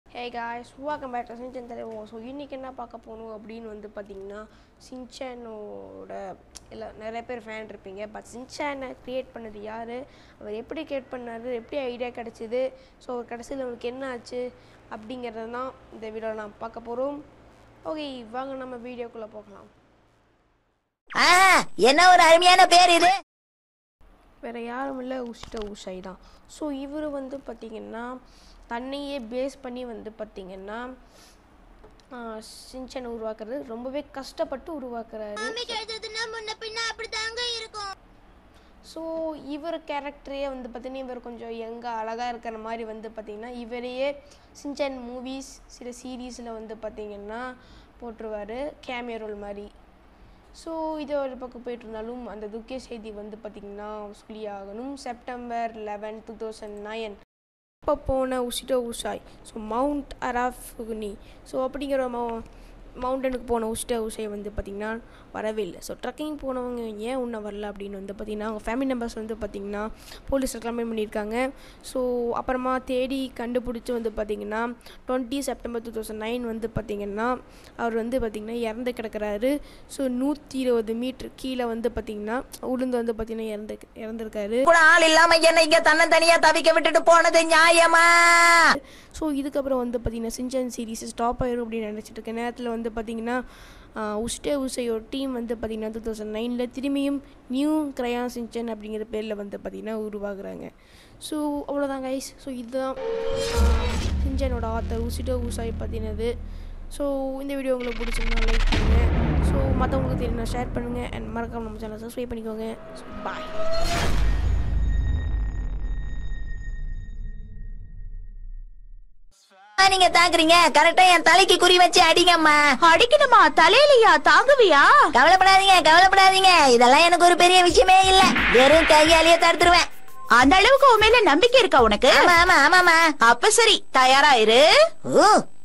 hey guys welcome back to Shinchan தலைவோ so இன்றைக்கி என்ன பார்க்க போகணும் அப்படின்னு வந்து பார்த்தீங்கன்னா சின்சானோட இல்லை நிறைய பேர் ஃபேன் இருப்பீங்க பட் சின்சானை க்ரியேட் பண்ணது யார் அவர் எப்படி க்ரியேட் பண்ணார் எப்படி ஐடியா கிடச்சிது ஸோ கடைசியில் அவருக்கு என்ன ஆச்சு அப்படிங்கிறது தான் இந்த வீடியோவில் நான் பார்க்க போகிறோம் ஓகே வாங்க நம்ம வீடியோக்குள்ளே போகலாம் ஆ என்ன ஒரு அருமையான பேர் இது வேறு யாரும் இல்லை உஷிட்ட உஷை தான் ஸோ இவர் வந்து பார்த்திங்கன்னா தன்னையே பேஸ் பண்ணி வந்து பார்த்திங்கன்னா சின்சனை உருவாக்குறது ரொம்பவே கஷ்டப்பட்டு உருவாக்குறாரு முன்ன பின்ன அப்படிதாங்க இருக்கும் ஸோ இவர் கேரக்டரே வந்து பார்த்தீங்கன்னா இவர் கொஞ்சம் யங்காக அழகாக இருக்கிற மாதிரி வந்து பார்த்திங்கன்னா இவரையே சின்சன் மூவிஸ் சில சீரீஸில் வந்து பார்த்திங்கன்னா போட்டுருவார் கேமியோ ரோல் மாதிரி ஸோ இது ஒரு பக்கம் போயிட்டு இருந்தாலும் அந்த துக்கிய செய்தி வந்து பார்த்திங்கன்னா சொல்லி ஆகணும் September eleven two thousand nine அப்போ போன Yoshito Usui so mount Arafune so அப்படிங்கிற மௌ மவுண்டனுக்கு போன உஷ்ட உஷை வந்து பார்த்திங்கன்னா வரவே இல்லை ஸோ ட்ரக்கிங் போனவங்க ஏன் இன்னும் வரல அப்படின்னு வந்து பார்த்திங்கன்னா அவங்க ஃபேமிலி மெம்பர்ஸ் வந்து பார்த்திங்கன்னா போலீஸில் கம்ப்ளைண்ட் பண்ணியிருக்காங்க ஸோ அப்புறமா தேடி கண்டுபிடிச்சி வந்து பார்த்திங்கன்னா twenty September two thousand nine வந்து பார்த்திங்கன்னா அவர் வந்து பார்த்திங்கன்னா இறந்து கிடக்கிறாரு ஸோ நூற்றி இருபது மீட்ரு கீழே வந்து பார்த்திங்கன்னா உளுந்து வந்து பார்த்திங்கன்னா இறந்து இறந்துருக்காரு கூட ஆள் இல்லாம என்ன இங்க தன்னந்தனியா தவிக்க விட்டுட்டு போனது நியாயமா ஸோ இதுக்கப்புறம் வந்து பார்த்தீங்கன்னா சின்சன் சீரிஸ் ஸ்டாப் ஆயிரும் அப்படின்னு நினச்சிட்டு இருக்க நேரத்தில் வந்து பார்த்தீங்கன்னா உஸ்டே உசையோட டீம் வந்து பார்த்தீங்கன்னா டூ தௌசண்ட் நைனில் திரும்பியும் நியூ கிரையான் சின்சன் அப்படிங்கிற பேரில் வந்து பார்த்தீங்கன்னா உருவாகுறாங்க ஸோ அவ்வளோதான் கைஸ் ஸோ இதுதான் சின்சனோட ஆத்தர் உசிட்டோ உசாய் பற்றினது ஸோ இந்த வீடியோ உங்களுக்கு பிடிச்சிருந்தா லைக் பண்ணுங்கள் ஸோ மற்றவங்களுக்கு தெரியும் ஷேர் பண்ணுங்கள் அண்ட் மறக்காம நம்ம சேனலை சப்ஸ்கிரைப் பண்ணிக்கோங்க பாய் நீங்க தாக்குறீங்க கரெக்டா என் தலைக்கு குறி வச்சு அடிங்கம்மா அடிக்கணுமா தலையிலையா தாங்குவியா கவலைப்படாதீங்க கவலைப்படாதீங்க இதெல்லாம் எனக்கு ஒரு பெரிய விஷயமே இல்ல வெறும் கையாலேயே தடுத்துருவேன் அந்த அளவுக்கு உன் மேல நம்பிக்கை இருக்கா உனக்கு ஆமா ஆமா ஆமாமா அப்ப சரி தயாரா இரு ஓ